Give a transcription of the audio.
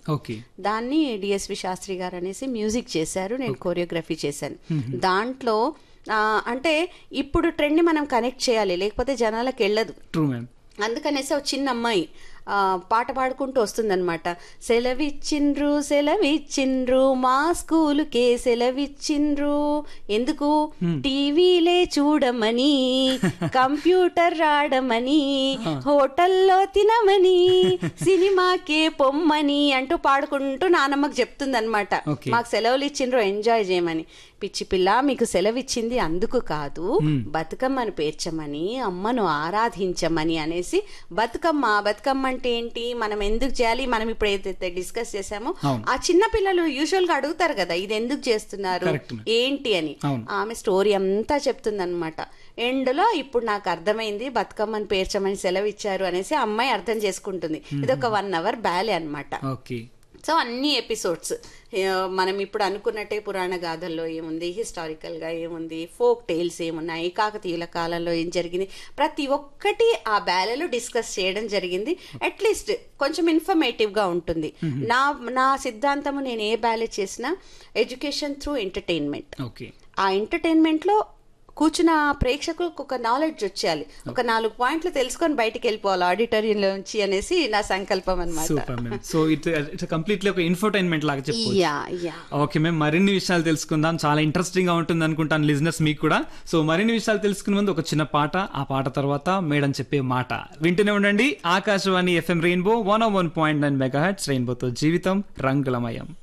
Okay దాన్ని DSV Sastry గారు అనేసి మ్యూజిక్ చేశారు నేను కోరియోగ్రఫీ చేశాను దాంట్లో ఆ, అంటే ఇప్పుడు ట్రెండ్ మనం కనెక్ట్ చేయాలి లేకపోతే జనాలకు వెళ్ళదు ట్రూ మ్యామ్ అందుకనేసి ఒక చిన్న అమ్మాయి ఆ, పాట పాడుకుంటూ వస్తుందన్నమాట సెలవిచ్చిండ్రు సెలవిచ్చిండ్రు మా స్కూలుకే సెలవిచ్చిండ్రు ఎందుకు టీవీలే చూడమని కంప్యూటర్ రాడమని హోటల్లో తినమని సినిమాకే పొమ్మని అంటూ పాడుకుంటూ నానమ్మకు చెప్తుందన్నమాట Okay. మాకు సెలవులు ఇచ్చిండ్రు ఎంజాయ్ చేయమని పిచ్చి పిల్ల మీకు సెలవిచ్చింది అందుకు కాదు బతుకమ్మను పేర్చమని అమ్మను ఆరాధించమని అనేసి బతుకమ్మ బతుకమ్మ అంటే ఏంటి మనం ఎందుకు చేయాలి మనం ఇప్పుడు ఏదైతే డిస్కస్ చేసామో అవును. ఆ చిన్న పిల్లలు యూజువల్ గా అడుగుతారు కదా ఇది ఎందుకు చేస్తున్నారు Correct, ma'am. ఏంటి అని అవును. ఆమె స్టోరీ అంతా చెప్తుందన్నమాట ఎండ్లో ఇప్పుడు నాకు అర్థమైంది బతుకమ్మని పేర్చమని సెలవు ఇచ్చారు అనేసి ఆ అమ్మాయి అర్థం చేసుకుంటుంది ఇది ఒక వన్ అవర్ బ్యాలే అన్నమాట ఓకే సో అన్ని ఎపిసోడ్స్ మనం ఇప్పుడు అనుకున్నట్టే పురాణ గాథల్లో ఏముంది హిస్టారికల్ గా ఏముంది ఫోక్ టేల్స్ ఏమున్నాయి కాకతీయుల కాలంలో ఏం జరిగింది ప్రతి ఒక్కటి ఆ బ్యాలలో డిస్కస్ చేయడం జరిగింది అట్లీస్ట్ కొంచెం ఇన్ఫర్మేటివ్ గా ఉంటుంది నా నా సిద్ధాంతము నేను ఏ బ్యాలే చేసినా ఎడ్యుకేషన్ త్రూ ఎంటర్టైన్మెంట్ ఓకే ఆ ఎంటర్టైన్మెంట్ లో కూర్చున్న ప్రేక్షకులకు ఒక నాలెడ్జ్ వచ్చేయాలి ఒక నాలుగు పాయింట్లు తెలుసుకొని బయటికి వెళ్ళిపోవాలి ఆడిటోరియంలో నుంచి అనేసి నా సంకల్పం అనమాట super ma'am so it it's completely ఒక ఇన్ఫర్టైన్మెంట్ లాగా చెప్పుకోవచ్చు యా యా ఓకే మేము మరిన్ని విషయాలు తెలుసుకుందాం చాలా ఇంట్రెస్టింగ్ గా ఉంటుంది అనుకుంటాను లిజినెస్ మీకు కూడా సో మరిన్ని విషయాలు తెలుసుకునే ముందు ఒక చిన్న పాట ఆ పాట తర్వాత మేడం చెప్పే మాట వింటూనే ఉండండి Akashvani FM rainbow one one point nine mega hits రెయిన్బోతో జీవితం రంగులమయం